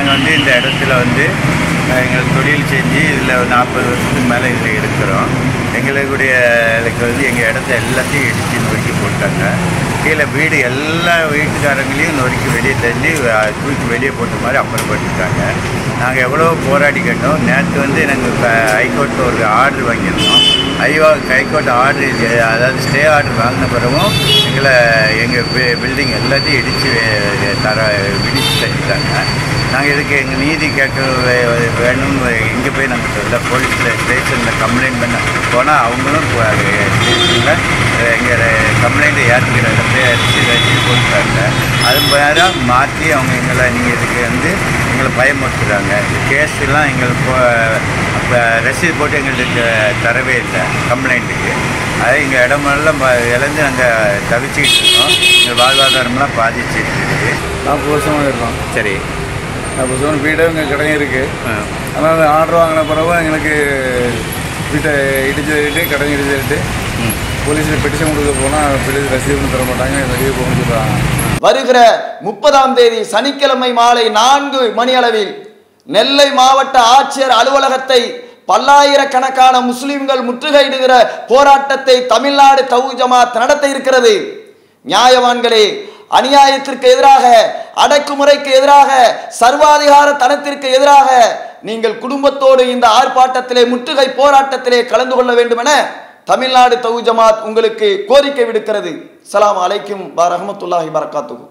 நாங்கள் வந்து இந்த இடத்துல வந்து அஹ், எங்கள் தொழில் செஞ்சு இதில் நாற்பது வருஷத்துக்கு மேலே இதில் இருக்கிறோம் எங்களுடைய இதுக்கு வந்து எங்கள் இடத்த எல்லாத்தையும் இடித்து நொறுக்கி போட்டாங்க கீழே வீடு எல்லா வீட்டுக்காரங்களையும் நொறுக்கி வெளியே தள்ளி அஹ், தூக்கி வெளியே போட்ட மாதிரி அப்புறப்பட்டுட்டாங்க நாங்கள் எவ்வளோ போராடி கேட்டோம் நேற்று வந்து நாங்கள் ஹைகோர்ட்டில் ஒரு ஆர்டர் வாங்கியிருந்தோம் ஐயோ ஹைகோர்ட் ஆர்டர் அதாவது ஸ்டே ஆர்டர் வாங்கின பிறகும் எங்களை எங்கள் பில்டிங் எல்லாத்தையும் இடித்து தர இடித்து தட்டிட்டாங்க நாங்கள் இதுக்கு எங்கள் நீதி கேட்க வே- வேணும்னு இங்கே போய் நாங்கள் சொல்ல போலீஸில் ஸ்டேஷனில் கம்ப்ளைண்ட் பண்ண போனால் அவங்களும் ஸ்டேஷனில் எங்கள் கம்ப்ளைண்ட்டை ஏற்றுக்கிறாங்க ரசீது ரசீது கொடுக்குறாங்க அது வேற மாற்றி அவங்க எங்களை நீங்கள் இதுக்கு வந்து எங்களை பயமுறுத்துறாங்க கேஸ் எல்லாம் எங்களுக்கு அப்போ ரசீது போட்டு எங்களுக்கு தரவே இல்லை கம்ப்ளைண்ட்டுக்கு அது எங்கள் இடமெல்லாம் ப- இழந்து நாங்கள் தவிச்சுக்கிட்டு இருக்கோம் எங்கள் வாழ்வாதாரம்லாம் பாதிச்சிட்டு இருக்குது நாற்பது வருஷமாக இருக்கோம் சரி நாற்பது வருஷம் வீடு எங்கள் கடையும் இருக்குது ஆ. ஆனால் ஆர்டர் வாங்கின பிறகு எங்களுக்கு வீட்டை இடிச்சு தள்ளிட்டு கடையும் இடிச்சு தள்ளிட்டு ம் போலீஸில் பெட்டிஷன் கொடுக்க போனால் பெட்டிஷன் ரசீது தர மாட்டாங்க வெளியே போகணும்னு சொல்கிறாங்க வருகிற முப்பதாம் தேதி சனிக்கிழமை மாலை நான்கு மணி அளவில் நெல்லை மாவட்ட ஆட்சியர் அலுவலகத்தை பல்லாயிரக்கணக்கான முஸ்லிம்கள் முற்றுகையிடுகிற போராட்டத்தை தமிழ்நாடு தவு ஜமாத் நடத்த இருக்கிறது நியாயவான்களே அநியாயத்திற்கு எதிராக அடக்குமுறைக்கு எதிராக சர்வாதிகார தனத்திற்கு எதிராக நீங்கள் குடும்பத்தோடு இந்த ஆர்ப்பாட்டத்திலே முற்றுகை போராட்டத்திலே கலந்து கொள்ள வேண்டும் என தமிழ்நாடு தவு ஜமாத் உங்களுக்கு கோரிக்கை விடுக்கிறது சலாம் அலைக்கும் வரஹமத்துல்லாஹி வரகாத்துகு